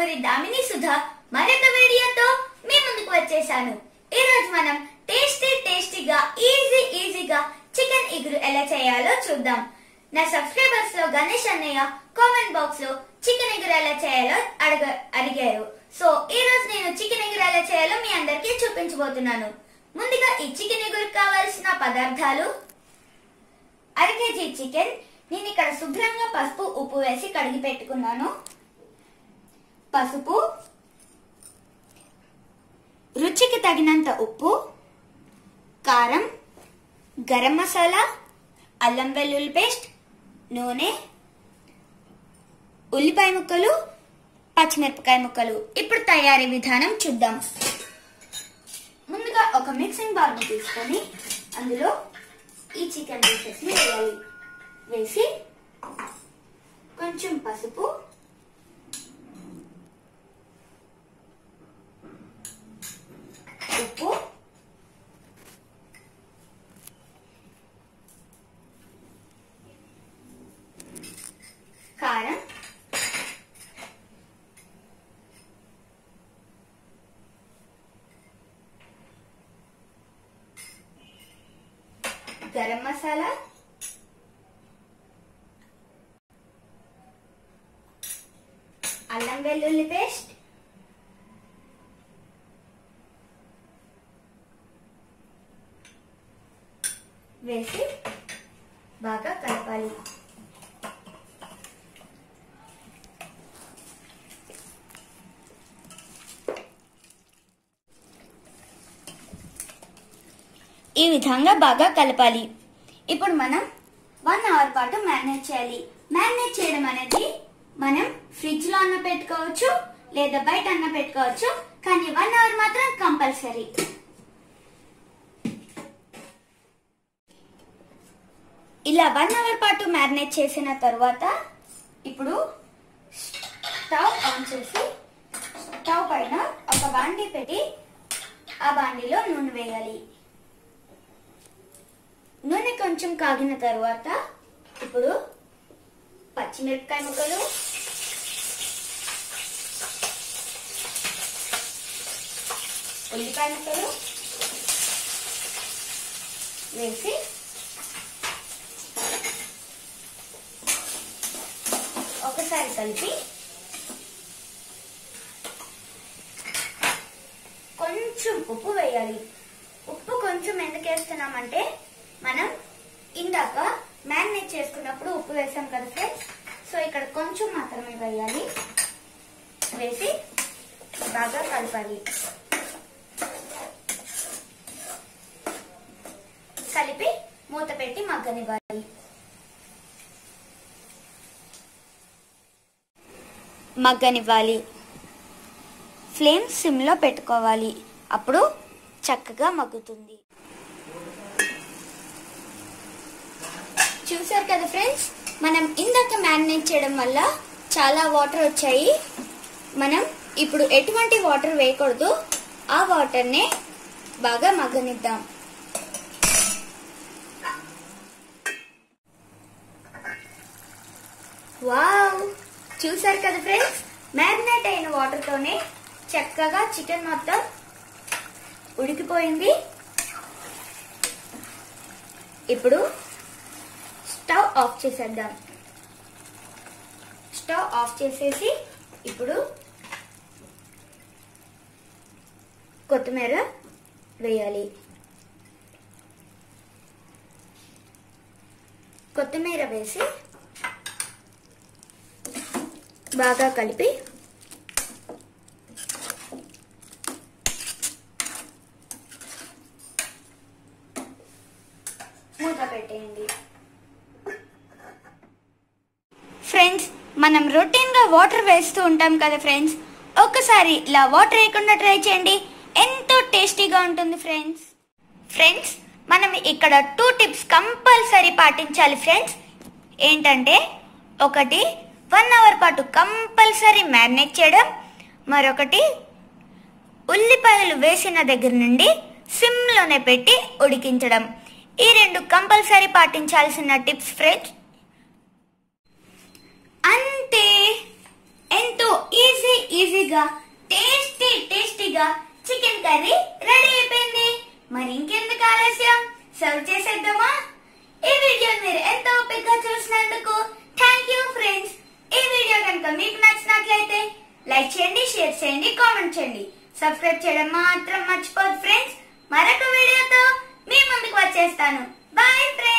ఊరి దామిని సుధా మరొక వీడియోతో మీ ముందుకు వచ్చేసాను ఈ రోజు మనం టేస్టీ టేస్టీగా ఈజీ ఈజీగా చికెన్ ఇగురు ఎలా చేయాలో చూద్దాం నా సబ్స్క్రైబర్స్ లో గణేష్ అన్నయ్య కామెంట్ బాక్స్ లో చికెన్ ఇగురు ఎలా చేయాలో అడగ అడిగారు సో ఈ రోజు నేను చికెన్ ఇగురు ఎలా చేయాలో మీ అందరికీ చూపించబోతున్నాను ముందుగా ఈ చికెన్ ఇగురు కావాల్సిన పదార్థాలు అర కేజీ చికెన్ నేను ఇక్కడ శుభ్రంగా పసుపు ఉప్పు వేసి కడిగి పెట్టుకున్నాను పసుపు రుచికి తగినంత ఉప్పు కారం గరం మసాలా అల్లం వెల్లుల్లి పేస్ట్ నూనె ఉల్లిపాయ ముక్కలు పచ్చిమిరపకాయ ముక్కలు ఇప్పుడు తయారీ విధానం చూద్దాం ముందుగా ఒక మిక్సింగ్ బౌల్ తీసుకొని అందులో ఈ చికెన్ పీసెస్ ని వేయాలి వేసి కొంచెం పసుపు ఉప్పు కారం గరం మసాలా అల్లం వెల్లుల్లి పేస్ట్ వేసి బాగా కలపాలి ఈ విధంగా బాగా కలపాలి ఇప్పుడు మనం వన్ అవర్ పాటు మ్యారినేట్ చేయాలి మ్యారినేట్ చేయడం అనేది మనం ఫ్రిడ్జ్ లో అన్న పెట్టుకోవచ్చు లేదా బయట అన్న పెట్టుకోవచ్చు కానీ వన్ అవర్ మాత్రం కంపల్సరీ ఇలా వన్ అవర్ పాటు మ్యారినేట్ చేసిన తర్వాత ఇప్పుడు స్టవ్ ఆన్ చేసి స్టవ్ పైన ఒక బాండీ పెట్టి ఆ బాండీలో నూనె వేయాలి నూనె కొంచెం కాగిన తర్వాత ఇప్పుడు పచ్చిమిరపకాయ ముక్కలు ఉల్లిపాయ ముక్కలు వేసి ఒకసారి కలిపి కొంచెం ఉప్పు వేయాలి ఉప్పు కొంచెం ఎందుకు వేస్తున్నామంటే మనం ఇందాక మ్యారినేట్ చేసుకున్నప్పుడు ఉప్పు వేసాం కదా ఫ్రెండ్స్ సో ఇక్కడ కొంచెం మాత్రమే వేయాలి వేసి బాగా కలపాలి కలిపి మూత పెట్టి మగ్గనివ్వాలి మగ్గనివ్వాలి ఫ్లేమ్ సిమ్లో పెట్టుకోవాలి అప్పుడు చక్కగా మగ్గుతుంది చూసారు కదా ఫ్రెండ్స్ మనం ఇందాక మ్యారినేట్ చేయడం వల్ల చాలా వాటర్ వచ్చాయి మనం ఇప్పుడు ఎటువంటి వాటర్ వేయకూడదు ఆ వాటర్నే బాగా మగ్గనిద్దాం వావ్ చూసారు కదా ఫ్రెండ్స్ మ్యారినేట్ అయిన వాటర్తోనే చక్కగా చికెన్ మొత్తం ఉడికిపోయింది ఇప్పుడు స్టవ్ ఆఫ్ చేసేద్దాం స్టవ్ ఆఫ్ చేసేసి ఇప్పుడు కొత్తిమీర వేయాలి కొత్తిమీర వేసి బాగా కలిపి మూత పెట్టేయండి ఫ్రెండ్స్ మనం రొటీన్ గా వాటర్ వేస్తూ ఉంటాం కదా ఫ్రెండ్స్ ఒక్కసారి ఇలా వాటర్ వేయకుండా ట్రై చేయండి ఎంతో టేస్టీగా ఉంటుంది ఫ్రెండ్స్ ఫ్రెండ్స్ మనం ఇక్కడ టూ టిప్స్ కంపల్సరీ పాటించాలి ఫ్రెండ్స్ ఏంటంటే ఒకటి వన్ అవర్ పాటు కంపల్సరీ మ్యారినేట్ చేయడం మరొకటి ఉల్లిపాయలు వేసిన దగ్గర నుండి సిమ్లోనే పెట్టి ఉడికించడం ఈ రెండు కంపల్సరీ పాటించాల్సిన టిప్స్ ఫ్రెండ్స్ అంతే ఎంతో ఈజీ ఈజీగా టేస్టీ టేస్టీగా చికెన్ కర్రీ రెడీ అయిపోయింది మరి ఇంకెందుకు ఆలస్యం సర్వ్ చేసేద్దామా ఈ వీడియో మీరు ఎంతో ఓపికగా చూసినందుకు థ్యాంక్ యూ ఫ్రెండ్స్ ఈ వీడియో కనుక మీకు నచ్చినట్లయితే లైక్ చేయండి షేర్ చేయండి కామెంట్ చేయండి సబ్స్క్రైబ్ చేయడం మాత్రం మర్చిపోదు ఫ్రెండ్స్ మరొక వీడియోతో మీ ముందుకు వచ్చేస్తాను బాయ్ ఫ్రెండ్స్